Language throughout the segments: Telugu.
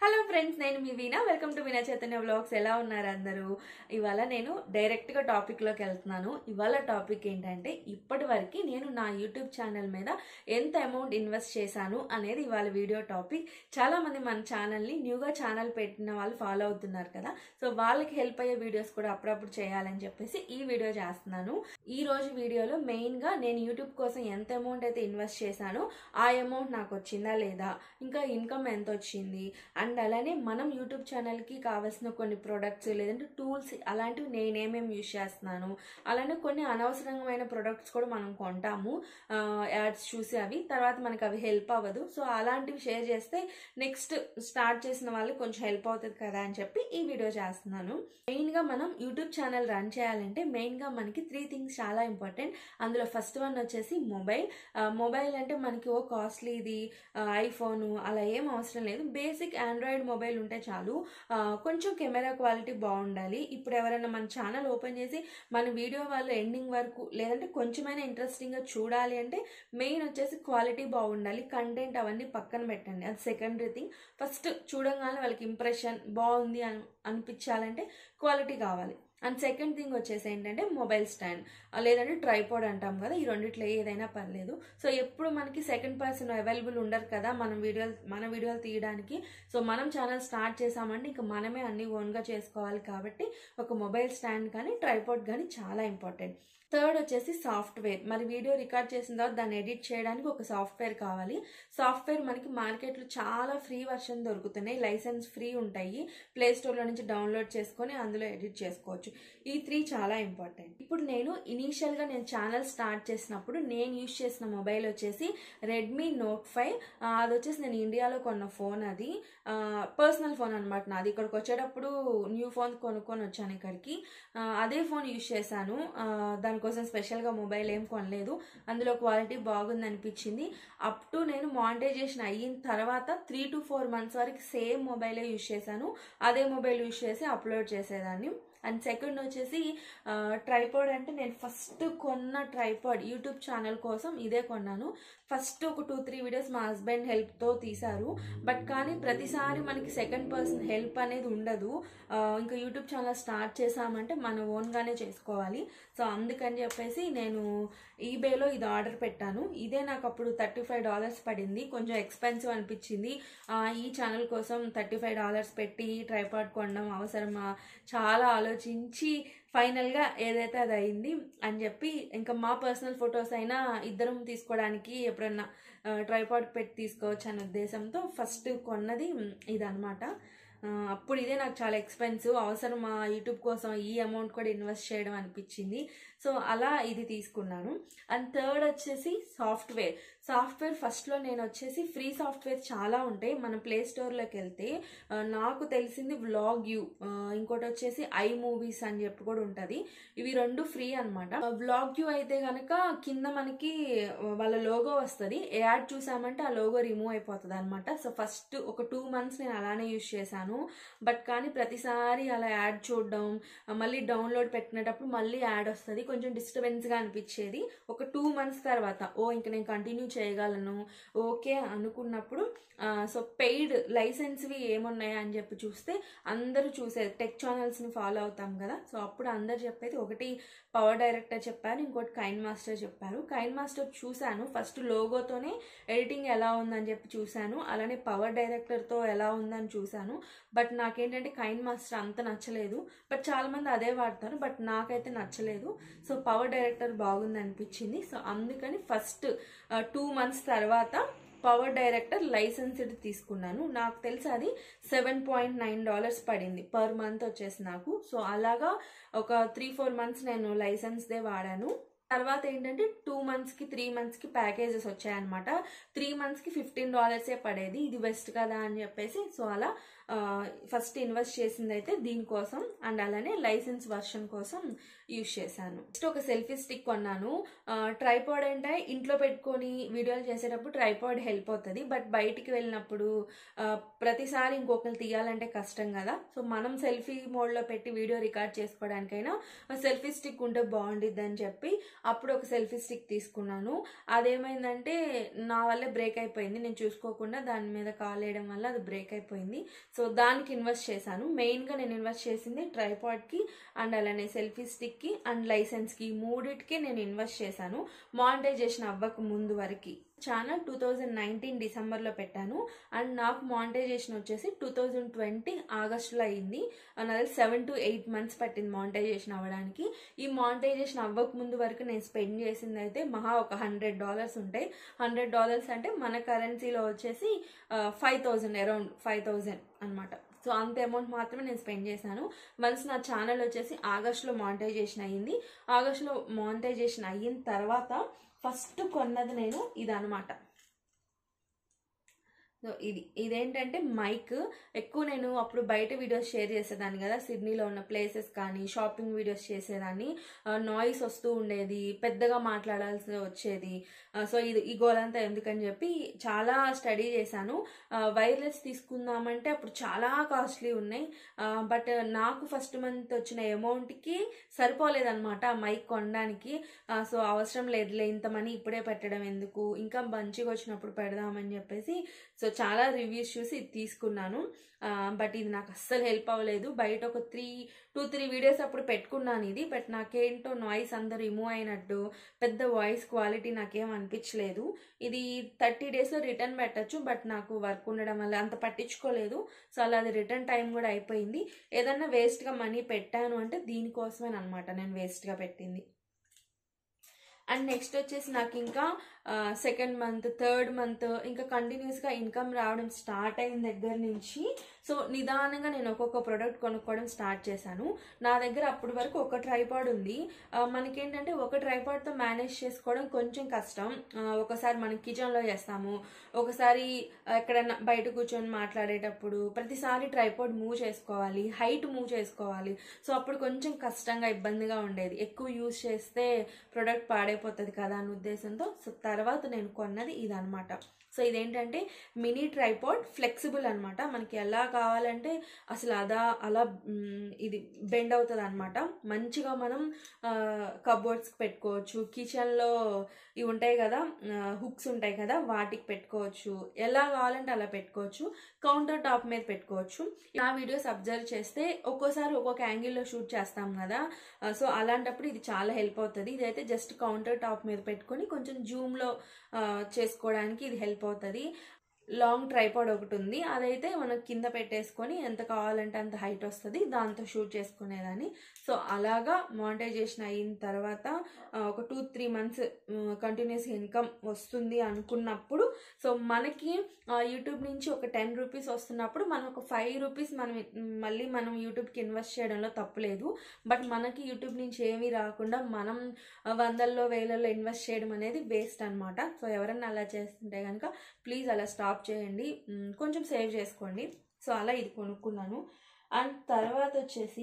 హలో ఫ్రెండ్స్ నేను మీ Veena welcome to Veena Chaitanya vlogs ఎలా ఉన్నారు అందరూ ఇవాళ నేను డైరెక్ట్గా టాపిక్లోకి వెళ్తున్నాను ఇవాళ టాపిక్ ఏంటంటే ఇప్పటి వరకు నేను నా యూట్యూబ్ ఛానల్ మీద ఎంత అమౌంట్ ఇన్వెస్ట్ చేశాను అనేది ఇవాళ వీడియో టాపిక్ చాలా మంది మన ఛానల్ని న్యూగా ఛానల్ పెట్టిన వాళ్ళు ఫాలో అవుతున్నారు కదా సో వాళ్ళకి హెల్ప్ అయ్యే వీడియోస్ కూడా అప్పుడప్పుడు చేయాలని చెప్పేసి ఈ వీడియో చేస్తున్నాను ఈ రోజు వీడియోలో మెయిన్గా నేను యూట్యూబ్ కోసం ఎంత అమౌంట్ అయితే ఇన్వెస్ట్ చేశానో ఆ అమౌంట్ నాకు వచ్చిందా లేదా ఇంకా ఇన్కమ్ ఎంత వచ్చింది అండ్ అలానే మనం యూట్యూబ్ ఛానల్కి కావాల్సిన కొన్ని ప్రొడక్ట్స్ లేదంటే టూల్స్ అలాంటివి నేనేమేమి యూజ్ చేస్తున్నాను అలానే కొన్ని అనవసరమైన ప్రొడక్ట్స్ కూడా మనం కొంటాము యాడ్స్ చూసి అవి తర్వాత మనకి అవి హెల్ప్ అవ్వదు సో అలాంటివి షేర్ చేస్తే నెక్స్ట్ స్టార్ట్ చేసిన వాళ్ళకి కొంచెం హెల్ప్ అవుతుంది కదా అని చెప్పి ఈ వీడియో చేస్తున్నాను మెయిన్గా మనం యూట్యూబ్ ఛానల్ రన్ చేయాలంటే మెయిన్గా మనకి త్రీ థింగ్స్ చాలా ఇంపార్టెంట్ అందులో ఫస్ట్ వన్ వచ్చేసి మొబైల్ మొబైల్ అంటే మనకి ఓ కాస్ట్లీ ఇది ఐఫోన్ అలా ఏం అవసరం లేదు బేసిక్ ఆండ్రాయిడ్ మొబైల్ ఉంటే చాలు ఆ, కొంచెం కెమెరా క్వాలిటీ బాగుండాలి ఇప్పుడు ఎవరైనా మన ఛానల్ ఓపెన్ చేసి మన వీడియో వాళ్ళు ఎండింగ్ వరకు లేదంటే కొంచెమైనా ఇంట్రెస్టింగ్గా చూడాలి అంటే మెయిన్ వచ్చేసి క్వాలిటీ బాగుండాలి కంటెంట్ అవన్నీ పక్కన పెట్టండి అది సెకండరీ థింగ్ ఫస్ట్ చూడంగానే వాళ్ళకి ఇంప్రెషన్ బాగుంది అని అనిపించాలంటే క్వాలిటీ కావాలి అండ్ సెకండ్ థింగ్ వచ్చేసి ఏంటంటే మొబైల్ స్టాండ్ లేదంటే ట్రైపాడ్ అంటాం కదా ఈ రెండిట్లో ఏదైనా పర్లేదు సో ఎప్పుడు మనకి సెకండ్ పర్సన్ అవైలబుల్ ఉండరు కదా మనం వీడియోలు మన వీడియోలు తీయడానికి సో మనం ఛానల్ స్టార్ట్ చేసామంటే ఇంకా మనమే అన్ని ఓన్గా చేసుకోవాలి కాబట్టి ఒక మొబైల్ స్టాండ్ కానీ ట్రైపాడ్ కానీ చాలా ఇంపార్టెంట్ థర్డ్ వచ్చేసి సాఫ్ట్వేర్ మరి వీడియో రికార్డ్ చేసిన తర్వాత దాన్ని ఎడిట్ చేయడానికి ఒక సాఫ్ట్వేర్ కావాలి సాఫ్ట్వేర్ మనకి మార్కెట్లో చాలా ఫ్రీ వర్షన్ దొరుకుతున్నాయి లైసెన్స్ ఫ్రీ ఉంటాయి ప్లే స్టోర్లో నుంచి డౌన్లోడ్ చేసుకొని అందులో ఎడిట్ చేసుకోవచ్చు ఈ త్రీ చాలా ఇంపార్టెంట్ ఇప్పుడు నేను ఇనీషియల్గా నేను ఛానల్ స్టార్ట్ చేసినప్పుడు నేను యూజ్ చేసిన మొబైల్ వచ్చేసి రెడ్మీ నోట్ ఫైవ్ అది వచ్చేసి నేను ఇండియాలో కొన్న ఫోన్ అది పర్సనల్ ఫోన్ అనమాట నాది ఇక్కడికి వచ్చేటప్పుడు న్యూ ఫోన్ కొనుక్కొని వచ్చాను ఇక్కడికి ఆ, అదే ఫోన్ యూజ్ చేశాను ఆ, దానికోసం స్పెషల్గా మొబైల్ ఏం కొనలేదు అందులో క్వాలిటీ బాగుంది అనిపించింది అప్ టు నేను మానిటైజేషన్ అయిన తర్వాత త్రీ టు ఫోర్ మంత్స్ వరకు సేమ్ మొబైలే యూజ్ చేశాను అదే మొబైల్ యూజ్ చేసి అప్లోడ్ చేసేదాన్ని అండ్ సెకండ్ వచ్చేసి ట్రైపాడ్ అంటే నేను ఫస్ట్ కొన్న ట్రైపాడ్ యూట్యూబ్ ఛానల్ కోసం ఇదే కొన్నాను ఫస్ట్ ఒక టూ త్రీ వీడియోస్ మా హస్బెండ్ హెల్ప్తో తీశారు బట్ కానీ ప్రతిసారి మనకి సెకండ్ పర్సన్ హెల్ప్ అనేది ఉండదు ఆ, ఇంకా యూట్యూబ్ ఛానల్ స్టార్ట్ చేసామంటే మన ఓన్గానే చేసుకోవాలి సో అందుకని చెప్పేసి నేను ఈబేలో ఇది ఆర్డర్ పెట్టాను ఇదే నాకు అప్పుడు థర్టీ ఫైవ్ డాలర్స్ పడింది కొంచెం ఎక్స్పెన్సివ్ అనిపించింది ఆ, ఈ ఛానల్ కోసం థర్టీ ఫైవ్ డాలర్స్ పెట్టి ట్రైపాడ్ కొనడం అవసరమా చాలా ఆలోచించి ఫైనల్గా ఏదైతే అది అయింది అని చెప్పి ఇంకా మా పర్సనల్ ఫొటోస్ అయినా ఇద్దరం తీసుకోవడానికి ఎప్పుడన్నా ట్రైపాడ్ పెట్టి తీసుకోవచ్చు అనే ఉద్దేశంతో ఫస్ట్ కొన్నది ఇదనమాట అప్పుడు ఇదే నాకు చాలా ఎక్స్పెన్సివ్ అవసరం మా యూట్యూబ్ కోసం ఈ అమౌంట్ కూడా ఇన్వెస్ట్ చేయడం అనిపించింది సో అలా ఇది తీసుకున్నాను అండ్ థర్డ్ వచ్చేసి సాఫ్ట్వేర్ సాఫ్ట్వేర్ ఫస్ట్లో నేను వచ్చేసి ఫ్రీ సాఫ్ట్వేర్ చాలా ఉంటాయి మన ప్లే స్టోర్లోకి వెళ్తే ఆ, నాకు తెలిసింది వ్లాగ్ యూ ఇంకోటి వచ్చేసి ఐ మూవీస్ అని చెప్పి కూడా ఉంటుంది ఇవి రెండు ఫ్రీ అనమాట వ్లాగ్ యూ అయితే కనుక కింద మనకి వాళ్ళ లోగో వస్తుంది యాడ్ చూసామంటే ఆ లోగో రిమూవ్ అయిపోతుంది అనమాట సో ఫస్ట్ ఒక టూ మంత్స్ నేను అలానే యూజ్ చేశాను బట్ కానీ ప్రతిసారి అలా యాడ్ చూడడం ఆ, మళ్ళీ డౌన్లోడ్ పెట్టినప్పుడు మళ్ళీ యాడ్ వస్తుంది కొంచెం డిస్టర్బెన్స్గా అనిపించేది ఒక టూ మంత్స్ తర్వాత ఓ ఇంక నేను కంటిన్యూ చేయగలను ఓకే అనుకున్నప్పుడు సో పెయిడ్ లైసెన్స్వి ఏమున్నాయా అని చెప్పి చూస్తే అందరూ చూసేది టెక్ ఛానల్స్ని ఫాలో అవుతాం కదా సో అప్పుడు అందరు చెప్పేది ఒకటి పవర్ డైరెక్టర్ చెప్పారు ఇంకోటి కైన్ మాస్టర్ చెప్పారు కైన్ మాస్టర్ చూశాను ఫస్ట్ లోగోతోనే ఎడిటింగ్ ఎలా ఉందని చెప్పి చూశాను అలానే పవర్ డైరెక్టర్తో ఎలా ఉందని చూశాను బట్ నాకేంటంటే కైన్ మాస్టర్ అంత నచ్చలేదు బట్ చాలా మంది అదే వాడతారు బట్ నాకైతే నచ్చలేదు సో పవర్ డైరెక్టర్ బాగుంది అనిపించింది సో అందుకని ఫస్ట్ టూ మంత్స్ తర్వాత పవర్ డైరెక్టర్ లైసెన్స్డ్ తీసుకున్నాను నాకు తెలిసి అది సెవెన్ పాయింట్ నైన్ డాలర్స్ పడింది పర్ మంత్ వచ్చేసి నాకు సో అలాగా ఒక త్రీ ఫోర్ మంత్స్ నేను లైసెన్స్దే వాడాను తర్వాత ఏంటంటే టూ మంత్స్కి త్రీ మంత్స్కి ప్యాకేజెస్ వచ్చాయన్నమాట త్రీ మంత్స్కి ఫిఫ్టీన్ డాలర్సే పడేది ఇది బెస్ట్ కదా అని చెప్పేసి సో అలా ఫస్ట్ ఇన్వెస్ట్ చేసింది అయితే దీనికోసం అండ్ అలానే లైసెన్స్ వర్షన్ కోసం యూజ్ చేశాను నెక్స్ట్ ఒక సెల్ఫీ స్టిక్ కొన్నాను ట్రైపాడ్ అంటే ఇంట్లో పెట్టుకొని వీడియోలు చేసేటప్పుడు ట్రైపాడ్ హెల్ప్ అవుతుంది బట్ బయటికి వెళ్ళినప్పుడు ఆ, ప్రతిసారి ఇంకొకరు తీయాలంటే కష్టం కదా సో మనం సెల్ఫీ మోడ్లో పెట్టి వీడియో రికార్డ్ చేసుకోవడానికైనా సెల్ఫీ స్టిక్ ఉంటే బాగుండిద్ది అని చెప్పి అప్పుడు ఒక సెల్ఫీ స్టిక్ తీసుకున్నాను అదేమైందంటే నా వల్లే బ్రేక్ అయిపోయింది నేను చూసుకోకుండా దాని మీద కాల్ వేయడం వల్ల అది బ్రేక్ అయిపోయింది సో దానికి ఇన్వెస్ట్ చేశాను మెయిన్గా నేను ఇన్వెస్ట్ చేసింది ట్రైపాడ్కి అండ్ అలానే సెల్ఫీ స్టిక్కి అండ్ లైసెన్స్కి మూడిటికి నేను ఇన్వెస్ట్ చేశాను మానిటైజేషన్ అవ్వక ముందు వరకు ఛానల్ టూ థౌజండ్ నైన్టీన్ డిసెంబర్లో పెట్టాను అండ్ నాకు మానిటైజేషన్ వచ్చేసి టూ థౌజండ్ ట్వంటీ ఆగస్టులో అయింది నాది సెవెన్ టు ఎయిట్ మంత్స్ పట్టింది మానిటైజేషన్ అవ్వడానికి ఈ మానిటైజేషన్ అవ్వక ముందు వరకు నేను స్పెండ్ చేసింది అయితే మహా ఒక హండ్రెడ్ డాలర్స్ ఉంటాయి హండ్రెడ్ డాలర్స్ అంటే మన కరెన్సీలో వచ్చేసి five thousand around five thousand అనమాట సో అంత అమౌంట్ మాత్రమే నేను స్పెండ్ చేశాను వన్స్ నా ఛానల్ వచ్చేసి ఆగస్టులో మానిటైజేషన్ అయ్యింది ఆగస్టులో మానిటైజేషన్ అయిన తర్వాత ఫస్ట్ కొన్నది నేను ఇదనమాట సో ఇది ఇదేంటంటే మైక్ ఎక్కువ నేను అప్పుడు బయట వీడియోస్ షేర్ చేసేదాన్ని కదా సిడ్నీలో ఉన్న ప్లేసెస్ కానీ షాపింగ్ వీడియోస్ చేసేదాన్ని నాయిస్ వస్తూ ఉండేది పెద్దగా మాట్లాడాల్సి వచ్చేది సో ఇది ఈ గోలంతా ఎందుకని చెప్పి చాలా స్టడీ చేశాను వైర్లెస్ తీసుకుందామంటే అప్పుడు చాలా కాస్ట్లీ ఉన్నాయి బట్ నాకు ఫస్ట్ మంత్ వచ్చిన అమౌంట్కి సరిపోలేదన్నమాట ఆ మైక్ కొనడానికి సో అవసరం లేదులే ఇంత మనీ ఇప్పుడే పెట్టడం ఎందుకు ఇంకా మంచిగా వచ్చినప్పుడు పెడదామని చెప్పేసి సో చాలా రివ్యూస్ చూసి ఇది తీసుకున్నాను బట్ ఇది నాకు అస్సలు హెల్ప్ అవ్వలేదు బయట ఒక త్రీ టూ త్రీ వీడియోస్ అప్పుడు పెట్టుకున్నాను ఇది బట్ నాకేంటో నాయిస్ అందరు రిమూవ్ అయినట్టు పెద్ద వాయిస్ క్వాలిటీ నాకేం అనిపించలేదు ఇది థర్టీ డేస్లో రిటర్న్ పెట్టచ్చు బట్ నాకు వర్క్ ఉండడం వల్ల అంత పట్టించుకోలేదు సో అలా అది రిటర్న్ టైం కూడా అయిపోయింది ఏదన్నా వేస్ట్గా మనీ పెట్టాను అంటే దీనికోసమేనమాట నేను వేస్ట్గా పెట్టింది అండ్ నెక్స్ట్ వచ్చేసి నాకు ఇంకా సెకండ్ మంత్ థర్డ్ మంత్ ఇంకా కంటిన్యూస్గా ఇన్కమ్ రావడం స్టార్ట్ అయిన దగ్గర నుంచి సో నిదానంగా నేను ఒక్కొక్క ప్రోడక్ట్ కొనుక్కోవడం స్టార్ట్ చేశాను నా దగ్గర అప్పటి వరకు ఒక ట్రైపాడ్ ఉంది మనకేంటంటే ఒక ట్రైపాడ్తో మేనేజ్ చేసుకోవడం కొంచెం కష్టం ఒకసారి మనం కిచెన్లో చేస్తాము ఒకసారి ఎక్కడైనా బయట కూర్చొని మాట్లాడేటప్పుడు ప్రతిసారి ట్రైపాడ్ మూవ్ చేసుకోవాలి హైట్ మూవ్ చేసుకోవాలి సో అప్పుడు కొంచెం కష్టంగా ఇబ్బందిగా ఉండేది ఎక్కువ యూజ్ చేస్తే ప్రోడక్ట్ పాడైపోతుంది కదా అనే ఉద్దేశంతో సో తర్వాత నేను కొన్నది ఇదనమాట సో ఇదేంటంటే మినీ ట్రైపాడ్ ఫ్లెక్సిబుల్ అనమాట మనకి ఎలా కావాలంటే అసలు అదా అలా ఇది బెండ్ అవుతుంది అనమాట మంచిగా మనం కబోర్డ్స్కి పెట్టుకోవచ్చు కిచెన్లో ఇవి ఉంటాయి కదా హుక్స్ ఉంటాయి కదా వాటికి పెట్టుకోవచ్చు ఎలా కావాలంటే అలా పెట్టుకోవచ్చు కౌంటర్ టాప్ మీద పెట్టుకోవచ్చు నా వీడియోస్ అబ్జర్వ్ చేస్తే ఒక్కోసారి ఒక్కొక్క యాంగిల్లో షూట్ చేస్తాం కదా సో అలాంటప్పుడు ఇది చాలా హెల్ప్ అవుతుంది ఇదైతే జస్ట్ కౌంటర్ టాప్ మీద పెట్టుకొని కొంచెం జూమ్లో చేసుకోవడానికి ఇది హెల్ప్ అవుతుంది లాంగ్ ట్రైపాడ్ ఒకటి ఉంది అదైతే మనం కింద పెట్టేసుకొని ఎంత కావాలంటే అంత హైట్ వస్తుంది దాంతో షూట్ చేసుకునేదాన్ని సో అలాగా మానిటైజేషన్ అయిన తర్వాత ఒక two three months continuous income వస్తుంది అనుకున్నప్పుడు సో మనకి యూట్యూబ్ నుంచి ఒక టెన్ రూపీస్ వస్తున్నప్పుడు మనం ఒక ఫైవ్ రూపీస్ మనం మళ్ళీ మనం యూట్యూబ్కి ఇన్వెస్ట్ చేయడంలో తప్పులేదు బట్ మనకి యూట్యూబ్ నుంచి ఏమీ రాకుండా మనం వందల్లో వేలల్లో ఇన్వెస్ట్ చేయడం అనేది వేస్ట్ అనమాట సో ఎవరన్నా అలా చేస్తుంటే కనుక ప్లీజ్ అలా స్టాప్ చేయండి కొంచెం సేవ్ చేసుకోండి సో అలా ఇది కొనుక్కున్నాను అండ్ తర్వాత వచ్చేసి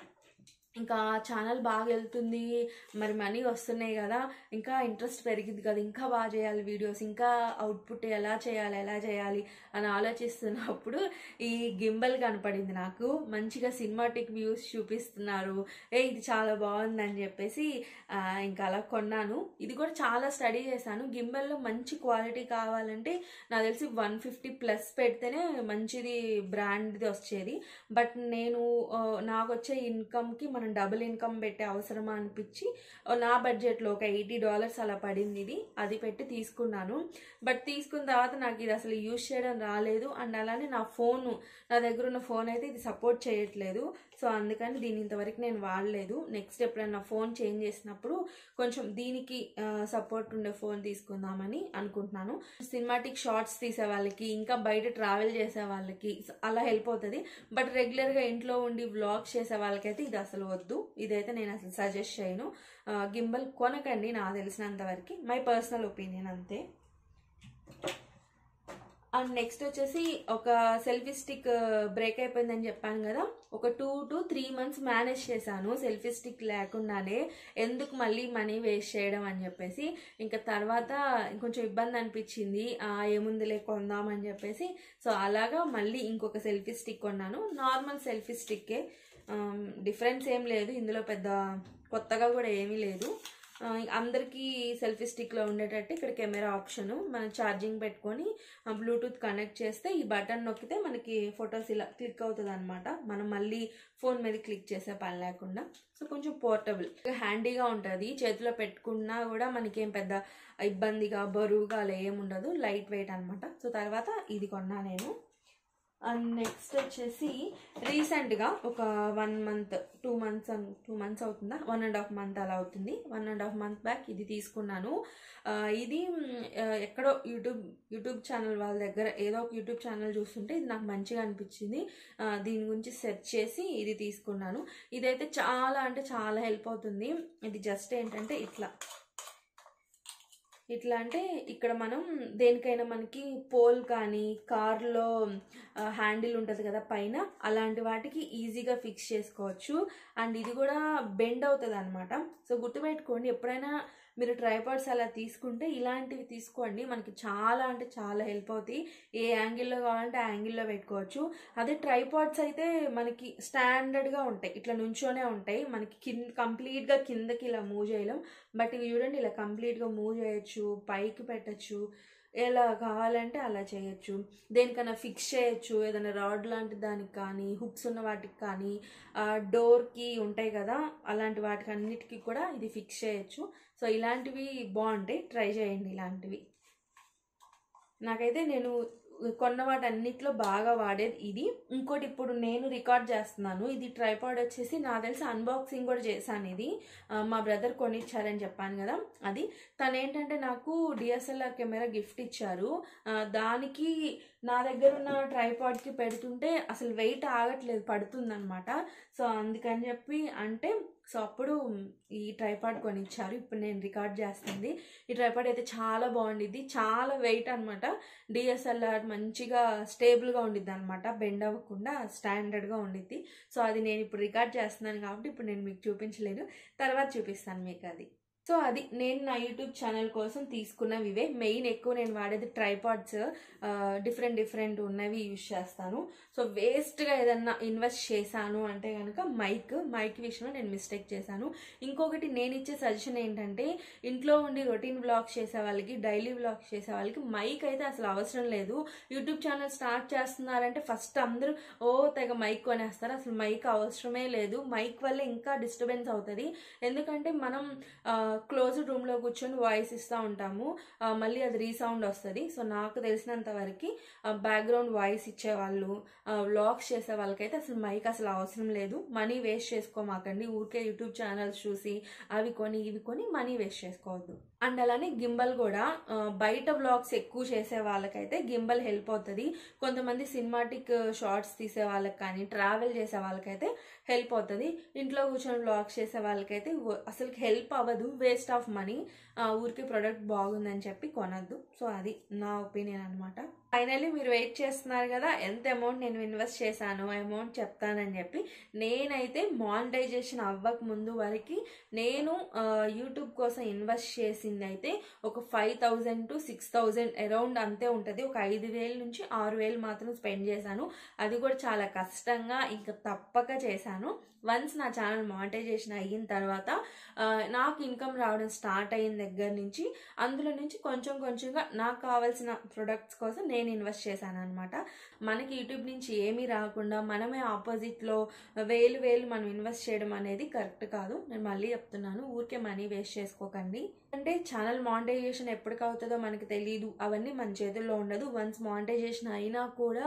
ఇంకా ఛానల్ బాగా వెళ్తుంది మరి మనీ వస్తున్నాయి కదా ఇంకా ఇంట్రెస్ట్ పెరిగింది కదా ఇంకా బాగా చేయాలి వీడియోస్ ఇంకా అవుట్పుట్ ఎలా చేయాలి ఎలా చేయాలి అని ఆలోచిస్తున్నప్పుడు ఈ గింబల్ కనపడింది నాకు మంచిగా సినిమాటిక్ వ్యూస్ చూపిస్తున్నారు ఏ ఇది చాలా బాగుందని చెప్పేసి ఇంకా అలా కొన్నాను ఇది కూడా చాలా స్టడీ చేశాను గింబల్లో మంచి క్వాలిటీ కావాలంటే నాకు తెలిసి వన్ ఫిఫ్టీ ప్లస్ పెడితేనే మంచిది బ్రాండ్ది వచ్చేది బట్ నేను నాకు వచ్చే ఇన్కమ్కి మనం డబుల్ ఇన్కమ్ పెట్టే అవసరమా అనిపించి నా బడ్జెట్లో ఒక ఎయిటీ డాలర్స్ అలా పడింది ఇది అది పెట్టి తీసుకున్నాను బట్ తీసుకున్న తర్వాత నాకు ఇది అసలు యూజ్ చేయడం రాలేదు అండ్ అలానే నా ఫోను నా దగ్గర ఉన్న ఫోన్ అయితే ఇది సపోర్ట్ చేయట్లేదు సో అందుకని దీని ఇంతవరకు నేను వాడలేదు నెక్స్ట్ ఎప్పుడైనా ఫోన్ చేంజ్ చేసినప్పుడు కొంచెం దీనికి సపోర్ట్ ఉండే ఫోన్ తీసుకుందామని అనుకుంటున్నాను సినిమాటిక్ షార్ట్స్ తీసే వాళ్ళకి ఇంకా బయట ట్రావెల్ చేసే వాళ్ళకి అలా హెల్ప్ అవుతుంది బట్ రెగ్యులర్గా ఇంట్లో ఉండి వ్లాగ్స్ చేసే వాళ్ళకైతే ఇది అసలు వద్దు ఇదైతే నేను అసలు సజెస్ట్ చేయను గింబల్ కొనకండి నాకు తెలిసినంత వరకు మై పర్సనల్ ఒపీనియన్ అంతే అండ్ నెక్స్ట్ వచ్చేసి ఒక సెల్ఫీ స్టిక్ బ్రేక్ అయిపోయిందని చెప్పాను కదా ఒక two to three months manage చేశాను సెల్ఫీ స్టిక్ లేకుండానే ఎందుకు మళ్ళీ మనీ వేస్ట్ చేయడం అని చెప్పేసి ఇంకా తర్వాత కొంచెం ఇబ్బంది అనిపించింది ఏముందిలే కొందామని చెప్పేసి సో అలాగా మళ్ళీ ఇంకొక సెల్ఫీ స్టిక్ కొన్నాను నార్మల్ సెల్ఫీ స్టిక్కే డిఫరెన్స్ ఏం లేదు ఇందులో పెద్ద కొత్తగా కూడా ఏమీ లేదు ఆ, అందరికీ సెల్ఫీ స్టిక్లో ఉండేటట్టు ఇక్కడ కెమెరా ఆప్షను మనం ఛార్జింగ్ పెట్టుకొని బ్లూటూత్ కనెక్ట్ చేస్తే ఈ బటన్ నొక్కితే మనకి ఫొటోస్ ఇలా క్లిక్ అవుతుంది అనమాట మనం మళ్ళీ ఫోన్ మీద క్లిక్ చేసే పని లేకుండా సో కొంచెం పోర్టబుల్ హ్యాండీగా ఉంటుంది చేతిలో పెట్టుకున్నా కూడా మనకేం పెద్ద ఇబ్బందిగా బరువుగా అలా ఏం ఉండదు లైట్ వెయిట్ అనమాట సో తర్వాత ఇది కొన్నా నేను అండ్ నెక్స్ట్ వచ్చేసి రీసెంట్గా ఒక one month two months two months అవుతుందా వన్ అండ్ హాఫ్ మంత్ అలా అవుతుంది one and half month back ఇది తీసుకున్నాను ఆ, ఇది మ్, ఆ, ఎక్కడో యూట్యూబ్ యూట్యూబ్ ఛానల్ వాళ్ళ దగ్గర ఏదో ఒక యూట్యూబ్ ఛానల్ చూస్తుంటే ఇది నాకు మంచిగా అనిపించింది ఆ, దీని గురించి సెర్చ్ చేసి ఇది తీసుకున్నాను ఇదైతే చాలా అంటే చాలా హెల్ప్ అవుతుంది ఇది జస్ట్ ఏంటంటే ఇట్లా ఇట్లా అంటే ఇక్కడ మనం దేనికైనా మనకి పోల్ కానీ కార్లో హ్యాండిల్ ఉంటుంది కదా పైన అలాంటి వాటికి ఈజీగా ఫిక్స్ చేసుకోవచ్చు అండ్ ఇది కూడా బెండ్ అవుతుంది అనమాట సో గుర్తుపెట్టుకోండి ఎప్పుడైనా మీరు ట్రైపాడ్స్ అలా తీసుకుంటే ఇలాంటివి తీసుకోండి మనకి చాలా అంటే చాలా హెల్ప్ అవుతాయి ఏ యాంగిల్లో కావాలంటే ఆ యాంగిల్లో పెట్టుకోవచ్చు అదే ట్రైపాడ్స్ అయితే మనకి స్టాండర్డ్గా ఉంటాయి ఇట్లా నుంచోనే ఉంటాయి మనకి కింద కంప్లీట్గా కిందకి ఇలా మూవ్ చేయలేం బట్ ఇవి చూడండి ఇలా కంప్లీట్గా మూవ్ చేయొచ్చు పైకి పెట్టచ్చు ఎలా కావాలంటే అలా చేయొచ్చు దేనికైనా ఫిక్స్ చేయొచ్చు ఏదైనా రాడ్ లాంటి దానికి కానీ హుక్స్ ఉన్న వాటికి కానీ డోర్కి ఉంటాయి కదా అలాంటి వాటికి అన్నిటికీ కూడా ఇది ఫిక్స్ చేయొచ్చు సో ఇలాంటివి బాగుంటాయి ట్రై చేయండి ఇలాంటివి నాకైతే నేను కొన్న వాటి అన్నిట్లో బాగా వాడేది ఇది ఇంకోటి ఇప్పుడు నేను రికార్డ్ చేస్తున్నాను ఇది ట్రైపాడ్ వచ్చేసి నాకు తెలిసి అన్బాక్సింగ్ కూడా చేశాను ఇది ఆ, మా బ్రదర్ కొనిచ్చారని చెప్పాను కదా అది తను ఏంటంటే నాకు డిఎస్ఎల్ఆర్ కెమెరా గిఫ్ట్ ఇచ్చారు ఆ, దానికి నా దగ్గర ఉన్న ట్రైపాడ్కి పెడుతుంటే అసలు వెయిట్ ఆగట్లేదు పడుతుందన్నమాట సో అందుకని చెప్పి అంటే సో అప్పుడు ఈ ట్రైపాడ్ కొనిచ్చారు ఇప్పుడు నేను రికార్డ్ చేస్తుంది ఈ ట్రైపాడ్ అయితే చాలా బాగుండిద్ది చాలా వెయిట్ అనమాట డిఎస్ఎల్ఆర్ మంచిగా స్టేబుల్గా ఉండిద్ది అనమాట బెండ్ అవ్వకుండా స్టాండర్డ్గా ఉండిద్ది సో అది నేను ఇప్పుడు రికార్డ్ చేస్తున్నాను కాబట్టి ఇప్పుడు నేను మీకు చూపించలేను తర్వాత చూపిస్తాను మీకు అది సో అది నేను నా యూట్యూబ్ ఛానల్ కోసం తీసుకున్నవి ఇవే మెయిన్ ఎక్కువ నేను వాడేది ట్రైపాడ్స్ డిఫరెంట్ డిఫరెంట్ ఉన్నవి యూజ్ చేస్తాను సో వేస్ట్గా ఏదన్నా ఇన్వెస్ట్ చేశాను అంటే కనుక మైక్ మైక్ విషయంలో నేను మిస్టేక్ చేశాను ఇంకొకటి నేను ఇచ్చే సజెషన్ ఏంటంటే ఇంట్లో ఉండి రొటీన్ వ్లాగ్స్ చేసే వాళ్ళకి డైలీ వ్లాగ్స్ చేసే వాళ్ళకి మైక్ అయితే అసలు అవసరం లేదు యూట్యూబ్ ఛానల్ స్టార్ట్ చేస్తున్నారంటే ఫస్ట్ అందరూ ఓ తెగ మైక్ కొనేస్తారు అసలు మైక్ అవసరమే లేదు మైక్ వల్ల ఇంకా డిస్టర్బెన్స్ అవుతుంది ఎందుకంటే మనం క్లోజ్ రూమ్లో కూర్చొని వాయిస్ ఇస్తూ ఉంటాము ఆ, మళ్ళీ అది రీసౌండ్ వస్తుంది సో నాకు తెలిసినంత వరకు బ్యాక్గ్రౌండ్ వాయిస్ ఇచ్చేవాళ్ళు వ్లాగ్స్ చేసే వాళ్ళకైతే అసలు మైక్ అసలు అవసరం లేదు మనీ వేస్ట్ చేసుకోమాకండి ఊరికే యూట్యూబ్ ఛానల్స్ చూసి అవి కొని ఇవి కొని మనీ వేస్ట్ చేసుకోవద్దు అండ్ అలానే గింబల్ కూడా ఆ, బయట వ్లాగ్స్ ఎక్కువ చేసే వాళ్ళకైతే గింబల్ హెల్ప్ అవుతుంది కొంతమంది సినిమాటిక్ షార్ట్స్ తీసే వాళ్ళకి కానీ ట్రావెల్ చేసే వాళ్ళకైతే హెల్ప్ అవుతుంది ఇంట్లో కూర్చొని వ్లాగ్స్ చేసే వాళ్ళకైతే వ- అసలు హెల్ప్ అవ్వదు వేస్ట్ ఆఫ్ మనీ ఊరికి ప్రోడక్ట్ బాగుందని చెప్పి కొనద్దు సో అది నా ఒపీనియన్ అనమాట ఫైనల్లీ మీరు వెయిట్ చేస్తున్నారు కదా ఎంత అమౌంట్ నేను ఇన్వెస్ట్ చేశాను అమౌంట్ చెప్తానని చెప్పి నేనైతే మానిటైజేషన్ అవ్వక ముందు వరకు నేను ఆ, యూట్యూబ్ కోసం ఇన్వెస్ట్ చేసింది అయితే ఒక five thousand to six thousand around అంతే ఉంటుంది ఒక ఐదు వేల నుంచి ఆరు వేలు మాత్రం స్పెండ్ చేశాను అది కూడా చాలా కష్టంగా ఇంకా తప్పక చేశాను వన్స్ నా ఛానల్ మానిటైజేషన్ అయిన తర్వాత ఆ, నాకు ఇన్కమ్ రావడం స్టార్ట్ అయిన దగ్గర నుంచి అందులో నుంచి కొంచెం కొంచెంగా నాకు కావాల్సిన ప్రొడక్ట్స్ కోసం నేను ఇన్వెస్ట్ చేశాను అనమాట మనకి యూట్యూబ్ నుంచి ఏమీ రాకుండా మనమే ఆపోజిట్లో వేలు వేలు మనం ఇన్వెస్ట్ చేయడం అనేది కరెక్ట్ కాదు నేను మళ్ళీ చెప్తున్నాను ఊరికే మనీ వేస్ట్ చేసుకోకండి అంటే ఛానల్ మానిటైజేషన్ ఎప్పటికి అవుతుందో మనకి తెలియదు అవన్నీ మన చేతుల్లో ఉండదు వన్స్ మానిటైజేషన్ అయినా కూడా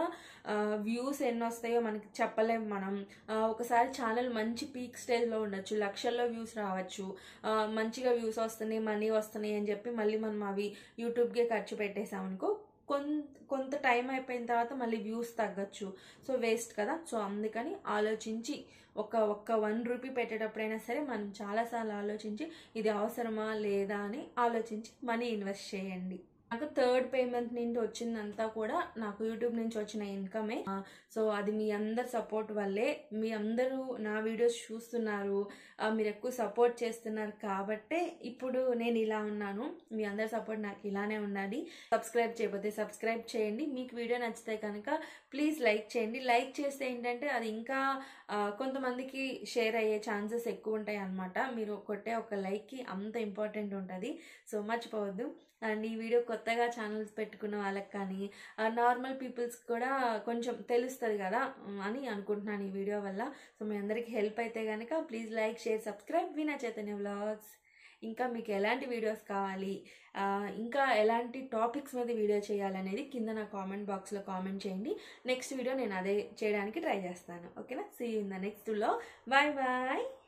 వ్యూస్ ఎన్ని వస్తాయో మనకి చెప్పలేం మనం ఆ, ఒకసారి ఛానల్ మంచి పీక్ స్టేజ్లో ఉండొచ్చు లక్షల్లో వ్యూస్ రావచ్చు ఆ, మంచిగా వ్యూస్ వస్తున్నాయి మనీ వస్తున్నాయి అని చెప్పి మళ్ళీ మనం అవి యూట్యూబ్కే ఖర్చు పెట్టేసాం అనుకో కొంత కొంత టైం అయిపోయిన తర్వాత మళ్ళీ వ్యూస్ తగ్గచ్చు సో వేస్ట్ కదా సో అందుకని ఆలోచించి ఒక ఒక్క వన్ రూపీ పెట్టేటప్పుడైనా సరే మనం చాలాసార్లు ఆలోచించి ఇది అవసరమా లేదా అని ఆలోచించి మనీ ఇన్వెస్ట్ చేయండి నాకు థర్డ్ పేమెంట్ నుంచి వచ్చిందంతా కూడా నాకు యూట్యూబ్ నుంచి వచ్చిన ఇన్కమే సో అది మీ అందరి సపోర్ట్ వల్లే మీ అందరూ నా వీడియోస్ చూస్తున్నారు ఆ, మీరు ఎక్కువ సపోర్ట్ చేస్తున్నారు కాబట్టే ఇప్పుడు నేను ఇలా ఉన్నాను మీ అందరి సపోర్ట్ నాకు ఇలానే ఉండాలి సబ్స్క్రైబ్ చేయకపోతే సబ్స్క్రైబ్ చేయండి మీకు వీడియో నచ్చితే కనుక ప్లీజ్ లైక్ చేయండి లైక్ చేస్తే ఏంటంటే అది ఇంకా ఆ, కొంతమందికి షేర్ అయ్యే ఛాన్సెస్ ఎక్కువ ఉంటాయి అన్నమాట మీరు కొట్టే ఒక లైక్కి అంత ఇంపార్టెంట్ ఉంటుంది సో మర్చిపోవద్దు అండ్ ఈ వీడియో కొత్తగా ఛానల్స్ పెట్టుకున్న వాళ్ళకి కానీ నార్మల్ పీపుల్స్ కూడా కొంచెం తెలుస్తుంది కదా ఉమ్, అని అనుకుంటున్నాను ఈ వీడియో వల్ల సో మీ అందరికీ హెల్ప్ అయితే కనుక ప్లీజ్ లైక్ షేర్ సబ్స్క్రైబ్ వినా చైతన్య వ్లాగ్స్ ఇంకా మీకు ఎలాంటి వీడియోస్ కావాలి ఆ, ఇంకా ఎలాంటి టాపిక్స్ మీద వీడియో చేయాలనేది కింద నా కామెంట్ బాక్స్లో కామెంట్ చేయండి నెక్స్ట్ వీడియో నేను అదే చేయడానికి ట్రై చేస్తాను ఓకేనా సీ ఇన్ ద నెక్స్ట్ లో బాయ్ బాయ్